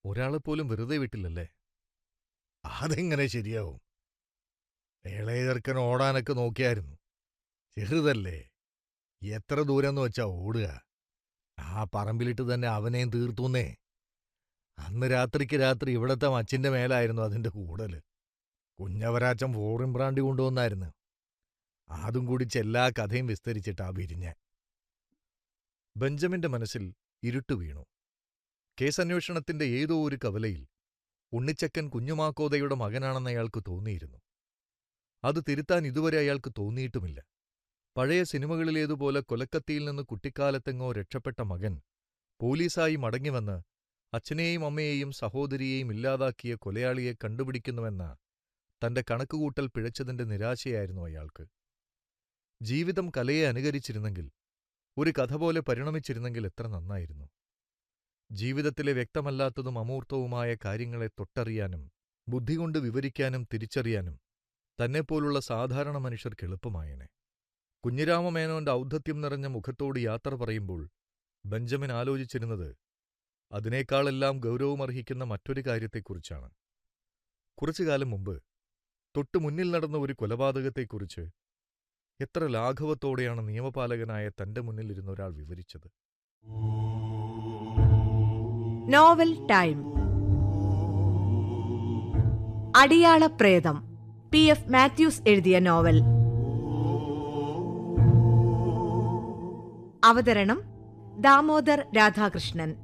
ഒരാളെ പോലും വെറുതെ വിട്ടില്ലല്ലേ അതെങ്ങനെ ശരിയാവും ഇളയ ചെറുക്കൻ ഓടാനൊക്കെ നോക്കിയായിരുന്നു ചെറുതല്ലേ എത്ര ദൂരം വെച്ചാ ഓടുക ആ പറമ്പിലിട്ട് തന്നെ അവനെയും തീർത്തുന്നേ അന്ന് രാത്രിക്ക് രാത്രി ഇവിടത്തെ മച്ചിന്റെ മേലായിരുന്നു അതിന്റെ കൂടല് കുഞ്ഞവരാച്ചൻ ഫോറിൻ ബ്രാണ്ടി കൊണ്ടുവന്നായിരുന്നു അതും കുടിച്ച് എല്ലാ കഥയും വിസ്തരിച്ചിട്ടാ വിരിഞ്ഞ ബെഞ്ചമിന്റെ മനസ്സിൽ ഇരുട്ടു വീണു കേസന്വേഷണത്തിന്റെ ഏതോ ഒരു കവലയിൽ ഉണ്ണിച്ചക്കൻ കുഞ്ഞുമാക്കോതയുടെ മകനാണെന്ന് അയാൾക്ക് തോന്നിയിരുന്നു അത് തിരുത്താൻ ഇതുവരെ അയാൾക്ക് തോന്നിയിട്ടുമില്ല പഴയ സിനിമകളിലേതുപോലെ കൊലക്കത്തിയിൽ നിന്ന് കുട്ടിക്കാലത്തെങ്ങോ രക്ഷപ്പെട്ട മകൻ പോലീസായി മടങ്ങിവന്ന് അച്ഛനെയും അമ്മയെയും സഹോദരിയെയും ഇല്ലാതാക്കിയ കൊലയാളിയെ കണ്ടുപിടിക്കുന്നുവെന്ന തന്റെ കണക്കുകൂട്ടൽ പിഴച്ചതിന്റെ നിരാശയായിരുന്നു അയാൾക്ക് ജീവിതം കലയെ അനുകരിച്ചിരുന്നെങ്കിൽ ഒരു കഥ പോലെ പരിണമിച്ചിരുന്നെങ്കിൽ എത്ര നന്നായിരുന്നു ജീവിതത്തിലെ വ്യക്തമല്ലാത്തതും അമൂർത്തവുമായ കാര്യങ്ങളെ തൊട്ടറിയാനും ബുദ്ധികൊണ്ട് വിവരിക്കാനും തിരിച്ചറിയാനും തന്നെപ്പോലുള്ള സാധാരണ മനുഷ്യർക്ക് എളുപ്പമായേനെ കുഞ്ഞിരാമമേനോന്റെ ഔദ്ധത്യം നിറഞ്ഞ മുഖത്തോട് യാത്ര പറയുമ്പോൾ ബെഞ്ചമിൻ ആലോചിച്ചിരുന്നത് അതിനേക്കാളെല്ലാം ഗൗരവമർഹിക്കുന്ന മറ്റൊരു കാര്യത്തെക്കുറിച്ചാണ് കുറച്ചുകാലം മുമ്പ് തൊട്ടു മുന്നിൽ നടന്ന ഒരു കൊലപാതകത്തെക്കുറിച്ച് എത്ര ലാഘവത്തോടെയാണ് നിയമപാലകനായ തന്റെ മുന്നിലിരുന്ന ഒരാൾ വിവരിച്ചത് നോവൽ ടൈം അടിയാള പ്രേതം പി എഫ് മാത്യൂസ് എഴുതിയ നോവൽ അവതരണം ദാമോദർ രാധാകൃഷ്ണൻ